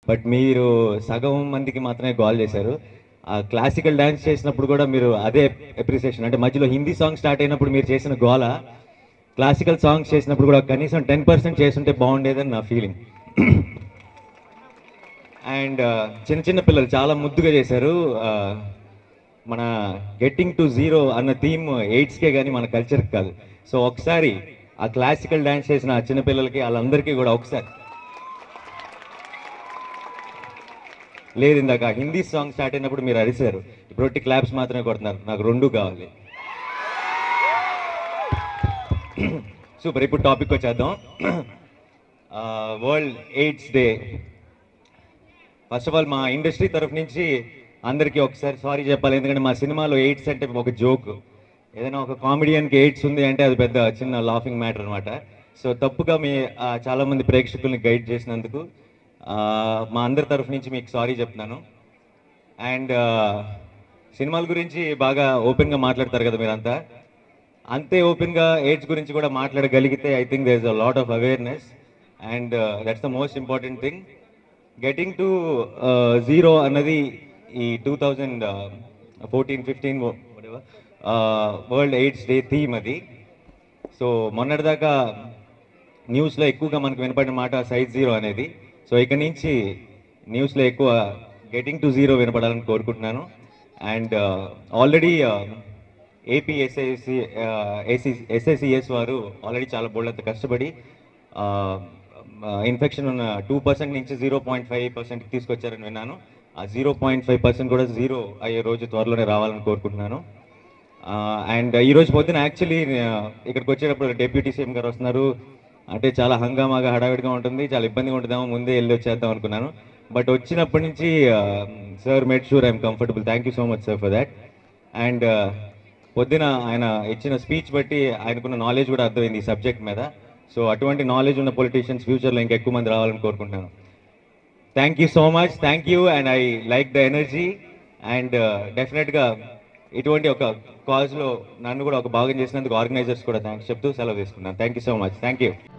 but మీరు సగం మందికి మాత్రమే గోల్ చేశారు ఆ క్లాసికల్ డ్యాన్స్ చేసినప్పుడు కూడా మీరు అదే అప్రిసియేషన్ అంటే మధ్యలో హిందీ సాంగ్ స్టార్ట్ అయినప్పుడు మీరు చేసిన గోల క్లాసికల్ సాంగ్స్ చేసినప్పుడు కూడా కనీసం టెన్ పర్సెంట్ చేస్తుంటే బాగుండేదని నా ఫీలింగ్ అండ్ చిన్న చిన్న పిల్లలు చాలా ముద్దుగా చేశారు ఆ, మన గెట్టింగ్ టు జీరో అన్న థీమ్ ఎయిడ్స్కే కానీ మన కల్చర్కి కాదు సో ఒకసారి ఆ క్లాసికల్ డ్యాన్స్ చేసిన ఆ చిన్న పిల్లలకి వాళ్ళందరికీ కూడా ఒకసారి లేదు ఇందాక హిందీ సాంగ్ స్టార్ట్ అయినప్పుడు మీరు అరిశారు ఇప్పుడు ఒట్టి క్లాప్స్ మాత్రమే కొడుతున్నారు నాకు రెండు కావాలి సూపర్ ఇప్పుడు టాపిక్ వచ్చేద్దాం world AIDS day first of all మా ఇండస్ట్రీ తరఫు నుంచి అందరికీ ఒకసారి సారీ చెప్పాలి ఎందుకంటే మా సినిమాలో ఎయిడ్స్ అంటే ఒక జోక్ ఏదైనా ఒక కామెడియన్కి ఎయిడ్స్ ఉంది అంటే అది పెద్ద చిన్న లాఫింగ్ మ్యాటర్ అనమాట సో తప్పుగా మీ ఆ, చాలా మంది ప్రేక్షకుల్ని గైడ్ చేసినందుకు ఆ, మా అందరి తరఫు నుంచి మీకు సారీ చెప్తున్నాను అండ్ సినిమాల గురించి బాగా ఓపెన్గా మాట్లాడతారు కదా మీరంతా అంతే ఓపెన్గా ఎయిడ్స్ గురించి కూడా మాట్లాడగలిగితే I think there is a lot of awareness and that's the most important thing getting to zero అన్నది ఈ two thousand fourteen fifteen world AIDS day theme అది సో మొన్నటిదాకా న్యూస్లో ఎక్కువగా మనకు వినపడిన మాట సైజ్ జీరో అనేది సో ఇక నుంచి న్యూస్లో ఎక్కువ గెటింగ్ టు జీరో వినపడాలని కోరుకుంటున్నాను and already AP SIC AC SICS వారు ఆల్రెడీ చాలా బోళ్ళంత కష్టపడి ఇన్ఫెక్షన్ ఉన్న టూ పర్సెంట్ నుంచి జీరో పాయింట్ ఫైవ్ పర్సెంట్కి తీసుకొచ్చారని విన్నాను ఆ జీరో పాయింట్ ఫైవ్ పర్సెంట్ కూడా జీరో అయ్యే రోజు త్వరలోనే రావాలని కోరుకుంటున్నాను అండ్ ఈ రోజు పొద్దున యాక్చువల్లీ ఇక్కడికి వచ్చేటప్పుడు డెప్యూటీ సీఎం గారు వస్తున్నారు అంటే చాలా హంగామాగా హడావిడిగా ఉంటుంది చాలా ఇబ్బందిగా ఉంటుందేమో ముందే వెళ్ళి వచ్చేద్దాం అనుకున్నాను బట్ వచ్చినప్పటి నుంచి sir made sure I'm comfortable thank you so much sir for that and పొద్దున ఆయన ఇచ్చిన స్పీచ్ బట్టి ఆయనకున్న నాలెడ్జ్ కూడా అర్థమైంది ఈ సబ్జెక్ట్ మీద సో అటువంటి నాలెడ్జ్ ఉన్న పొలిటీషియన్స్ ఫ్యూచర్లో ఇంకా ఎక్కువ మంది రావాలని కోరుకుంటున్నాను thank you so much thank you and I like the energy and డెఫినెట్గా ఇటువంటి ఒక కాజ్లో నన్ను కూడా ఒక భాగం చేసినందుకు ఆర్గనైజర్స్ కూడా థ్యాంక్స్ చెప్తూ సెలవు తీసుకున్నాను thank you so much thank you